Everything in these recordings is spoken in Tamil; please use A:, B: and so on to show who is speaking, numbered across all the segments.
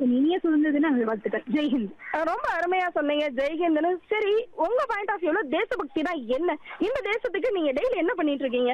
A: என் இனிய சுதந்திர தின வாழ்த்துக்கள் ஜெய்ஹிந்த்
B: அஹ் ரொம்ப அருமையா சொன்னீங்க ஜெய்ஹிந்த்னு சரி உங்க பாயிண்ட் ஆஃப் வியூல தேசபக்தினா என்ன இந்த தேசத்துக்கு நீங்க டெய்லி என்ன பண்ணிட்டு இருக்கீங்க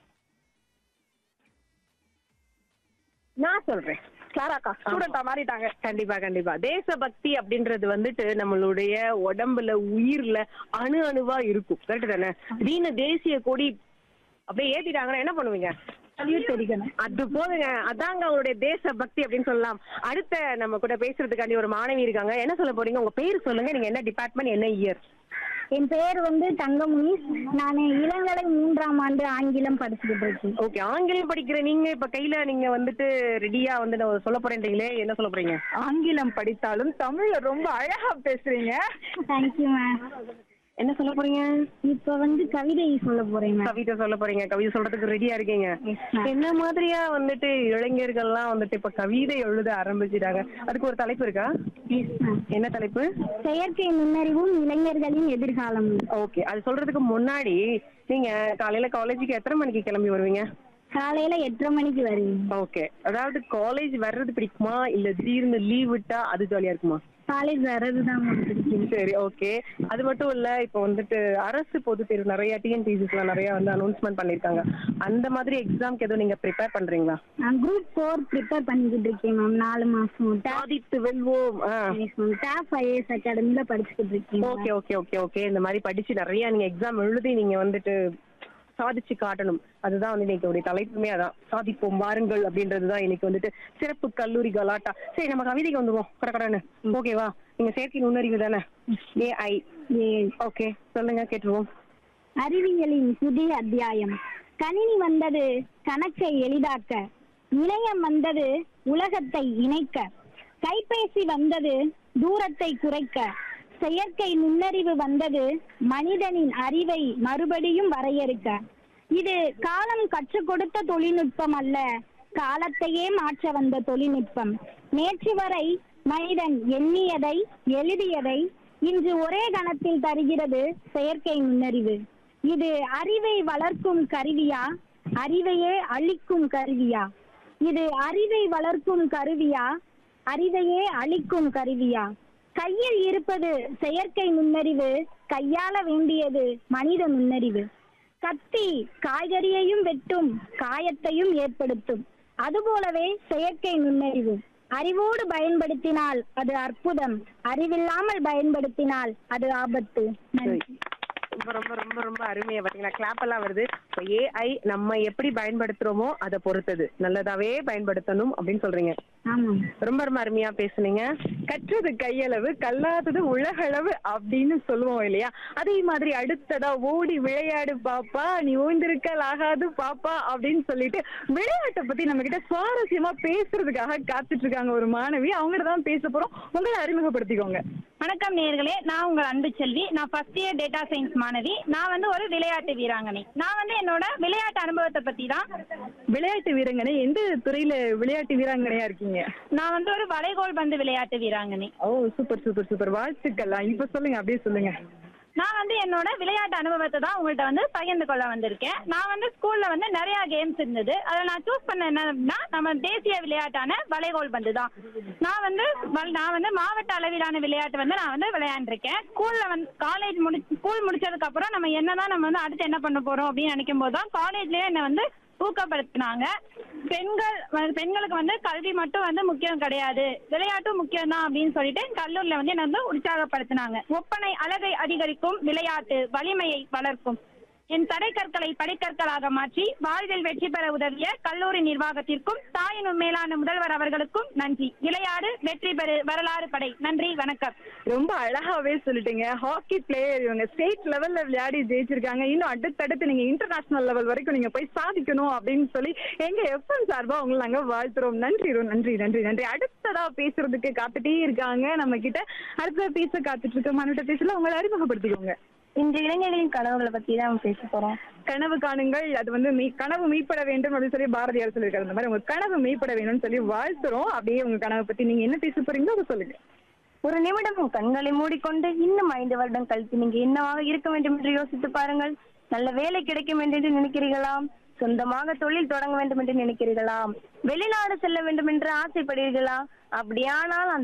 C: நான் சொல்றேன்
B: கிளாராக்கா ஸ்டூடெண்டா மாறிட்டாங்க
C: கண்டிப்பா கண்டிப்பா தேசபக்தி அப்படின்றது வந்துட்டு நம்மளுடைய உடம்புல உயிர்ல அணு அணுவா இருக்கும் கரெக்ட் தானே திடீர்னு தேசிய கொடி அப்படியே ஏத்திட்டாங்கன்னா என்ன பண்ணுவீங்க
A: சல்யூட் தெரிவிக்கணும்
C: அது போதுங்க அதாங்க அவங்களுடைய தேசபக்தி அப்படின்னு சொல்லலாம் அடுத்த நம்ம கூட பேசுறதுக்காண்டி ஒரு மாணவி இருக்காங்க என்ன சொல்ல போறீங்க உங்க பேர் சொல்லுங்க நீங்க என்ன டிபார்ட்மெண்ட் என்ன இயர்
A: என் பெயர் வந்து தங்கமுனி நான் இளங்கலை மூன்றாம் ஆண்டு ஆங்கிலம் படிச்சுக்கிட்டு இருக்கேன்
C: ஓகே ஆங்கிலம் படிக்கிற நீங்க இப்ப கையில நீங்க வந்துட்டு ரெடியா வந்து நான் சொல்ல போறேன்றீங்களே என்ன சொல்ல போறீங்க
B: ஆங்கிலம் படித்தாலும் தமிழ்ல ரொம்ப அழகா பேசுறீங்க
A: தேங்க்யூ மேம்
C: என்ன சொல்ல போறீங்க
A: இப்போ வந்து கவிதை சொல்ல போறேன் மேம்
C: கவிதை சொல்ல போறீங்க கவிதை சொல்றதுக்கு ரெடியா இருக்கீங்க
A: Yes, ma'am.
C: என்ன மாதிரியா வந்துட்டு இளைஞர்கள்லாம் வந்துட்டு இப்ப கவிதை எழுத ஆரம்பிச்சிட்டாங்க அதுக்கு ஒரு தலைப்பு இருக்கா
A: எஸ் மேம்
C: என்ன தலைப்பு
A: செயற்கை நுண்ணறிவும் இளைஞர்களின் எதிர்காலம்
C: ஓகே அது சொல்றதுக்கு முன்னாடி நீங்க காலையில காலேஜுக்கு எத்தனை மணிக்கு கிளம்பி வருவீங்க
A: காலையில எட்டரை மணிக்கு வருவேன்
C: ஓகே அதாவது காலேஜ் வர்றது பிடிக்குமா இல்ல திடீர்னு லீவ் விட்டா அது ஜாலியா இருக்குமா
A: காலேஜ் வர்றது தான் பிடிக்கும்
C: சரி ஓகே அது மட்டும் இல்ல இப்போ வந்துட்டு அரசு பொதுத் தேர்வு நிறைய டிஎன்பிசிஸ்ல நிறைய வந்து அனௌன்ஸ்மெண்ட் பண்ணிருக்காங்க அந்த மாதிரி எக்ஸாம்க்கு எதுவும் நீங்க ப்ரிப்பேர் பண்றீங்களா
A: நான் குரூப் ஃபோர் ப்ரிப்பேர் பண்ணிக்கிட்டு இருக்கேன் மேம் நாலு மாசம்
C: சாதித்து வெல்வோம் ஆ
A: டாப் ஐஏஎஸ் அகாடமில படிச்சுக்கிட்டு இருக்கேன்
C: ஓகே ஓகே ஓகே ஓகே இந்த மாதிரி படிச்சு நிறைய நீங்க எக்ஸாம் எழுதி நீங்க வந்துட்டு சாதிச்சு காட்டணும் அதுதான் வந்து இன்னைக்கு உடைய தலைப்புமே அதான் சாதிப்போம் வாருங்கள் அப்படின்றது தான் இன்னைக்கு வந்துட்டு சிறப்பு கல்லூரி கலாட்டா சரி நம்ம கவிதைக்கு வந்துருவோம் கடகடன்னு ஓகேவா நீங்க செயற்கை நுண்ணறிவு தானே ஏஐ
A: Yes.
C: ஓகே சொல்லுங்க கேட்டுருவோம்
A: அறிவியலின் புதிய அத்தியாயம் கணினி வந்தது கணக்கை எளிதாக்க இணையம் வந்தது உலகத்தை இணைக்க கைபேசி வந்தது தூரத்தை குறைக்க செயற்கை நுண்ணறிவு வந்தது மனிதனின் அறிவை மறுபடியும் வரையறுக்க இது காலம் கற்றுக் கொடுத்த தொழில்நுட்பம் அல்ல காலத்தையே மாற்ற வந்த தொழில்நுட்பம் நேற்று வரை மனிதன் எண்ணியதை எழுதியதை இன்று ஒரே கணத்தில் தருகிறது செயற்கை நுண்ணறிவு இது அறிவை வளர்க்கும் கருவியா அறிவையே அழிக்கும் கருவியா இது அறிவை வளர்க்கும் கருவியா அறிவையே அழிக்கும் கருவியா கையில் இருப்பது செயற்கை நுண்ணறிவு கையாள வேண்டியது மனித நுண்ணறிவு கத்தி காய்கறியையும் வெட்டும் காயத்தையும் ஏற்படுத்தும் அதுபோலவே செயற்கை நுண்ணறிவு அறிவோடு பயன்படுத்தினால் அது அற்புதம் அறிவில்லாமல் பயன்படுத்தினால் அது ஆபத்து நன்றி
C: ரொம்ப ரொம்ப ரொம்ப ரொம்ப அருமையா பாத்தீங்களா கிளாப் எல்லாம் வருது இப்போ ஏஐ நம்ம எப்படி பயன்படுத்துறோமோ அதை பொறுத்தது நல்லதாவே பயன்படுத்தணும் அப்படின்னு சொல்றீங்க
A: ஆமாம்
C: ரொம்ப ரொம்ப அருமையா பேசுனீங்க
B: கற்றது கையளவு கல்லாதது உலகளவு அப்படின்னு சொல்லுவோம் இல்லையா அதே மாதிரி அடுத்ததா ஓடி விளையாடு பாப்பா நீ ஓய்ந்திருக்கல் ஆகாது பாப்பா அப்படின்னு சொல்லிட்டு விளையாட்டை பத்தி நம்ம கிட்ட சுவாரஸ்யமா பேசுறதுக்காக காத்துட்டு இருக்காங்க ஒரு மாணவி அவங்ககிட்ட தான் பேச போறோம் உங்களை அறிமுகப்படுத்திக்கோங்க
D: வணக்கம் நேயர்களே நான் உங்கள் அன்பு செல்வி நான் ஃபர்ஸ்ட் இயர் டேட்டா சயின்ஸ் மாணவி நான் வந்து ஒரு விளையாட்டு வீராங்கனை நான் வந்து என்னோட விளையாட்டு அனுபவத்தை பத்தி தான்
B: விளையாட்டு வீரங்கனை எந்த துறையில விளையாட்டு வீராங்கனையா இருக்கீங்க
D: நான் வந்து ஒரு வளைகோல் பந்து விளையாட்டு வீராங்கனை
B: ஓ சூப்பர் சூப்பர் சூப்பர் வாழ்த்துக்கள் இப்ப சொல்லுங்க அப்படியே சொல்லுங்க
D: நான் வந்து என்னோட விளையாட்டு அனுபவத்தை தான் உங்கள்கிட்ட வந்து பகிர்ந்து கொள்ள வந்திருக்கேன் நான் வந்து ஸ்கூல்ல வந்து நிறைய கேம்ஸ் இருந்தது அதில் நான் சூஸ் பண்ண என்னன்னா நம்ம தேசிய விளையாட்டான வளைகோல் பந்து தான் நான் வந்து வல்- நான் வந்து மாவட்ட அளவிலான விளையாட்டு வந்து நான் வந்து விளையாண்டுருக்கேன் ஸ்கூல்ல வந்து காலேஜ் முடி ஸ்கூல் முடிச்சதுக்கு அப்புறம் நம்ம என்னதான் நம்ம வந்து அடுத்து என்ன பண்ண போறோம் அப்படின்னு நினைக்கும் போது தான் காலேஜ்லயே என்னை வந்து ஊக்கப்படுத்தினாங்க பெண்கள் வந்து- பெண்களுக்கு வந்து கல்வி மட்டும் வந்து முக்கியம் கிடையாது விளையாட்டும் முக்கியம் தான் அப்படின்னு சொல்லிட்டு கல்லூரில வந்து என்ன வந்து உற்சாகப்படுத்தினாங்க ஒப்பனை அழகை அதிகரிக்கும் விளையாட்டு வலிமையை வளர்க்கும் என் தடைக்கற்களை படிக்கற்களாக மாற்றி வாழ்வில் வெற்றி பெற உதவிய கல்லூரி நிர்வாகத்திற்கும் தாயினும் மேலான முதல்வர் அவர்களுக்கும் நன்றி விளையாடு வெற்றி பெறு வரலாறு படை நன்றி வணக்கம்
B: ரொம்ப அழகாவே சொல்லிட்டீங்க ஹாக்கி பிளேயர் இவங்க ஸ்டேட் லெவல்ல விளையாடி ஜெயிச்சிருக்காங்க இன்னும் அடுத்தடுத்து நீங்க இன்டர்நேஷனல் லெவல் வரைக்கும் நீங்க போய் சாதிக்கணும் அப்படின்னு சொல்லி எங்க எஃப்எம் சார்பா உங்களை நாங்க வாழ்த்துறோம் நன்றி ரொ- நன்றி நன்றி நன்றி அடுத்ததா பேசுறதுக்கு காத்துட்டே இருக்காங்க நம்ம கிட்ட அடுத்த பேச காத்துட்டு இருக்க மனுட்ட பேசல உங்களை அறிமுகப்படுத்திக்கோங்க
D: இன்று இளைஞர்களின் கனவுகளை பத்தி தான் பேச போறோம்
B: கனவு காணுங்கள் அது வந்து மெய் கனவு மெய்ப்பட வேண்டும் அப்படின்னு சொல்லி பாரதியார் சொல்லியிருக்காரு அந்த மாதிரி உங்க கனவு மெய்ப்பட வேணும்னு சொல்லி வாழ்த்துறோம் அப்படியே உங்க கனவை பத்தி நீங்க என்ன பேச போறீங்களோ அதை சொல்லுங்க
D: ஒரு நிமிடம் உன் கண்களை மூடிக்கொண்டு இன்னும் ஐந்து வருடம் கழித்து நீங்க என்னவாக இருக்க வேண்டும் என்று யோசித்து பாருங்கள் நல்ல வேலை கிடைக்கும் என்று நினைக்கிறீர்களா சொந்தமாக தொழில் தொடங்க வேண்டும் என்று நினைக்கிறீர்களா வெளிநாடு செல்ல வேண்டும் என்று ஆசைப்படுகிறீர்களா அப்படியானால் அந்த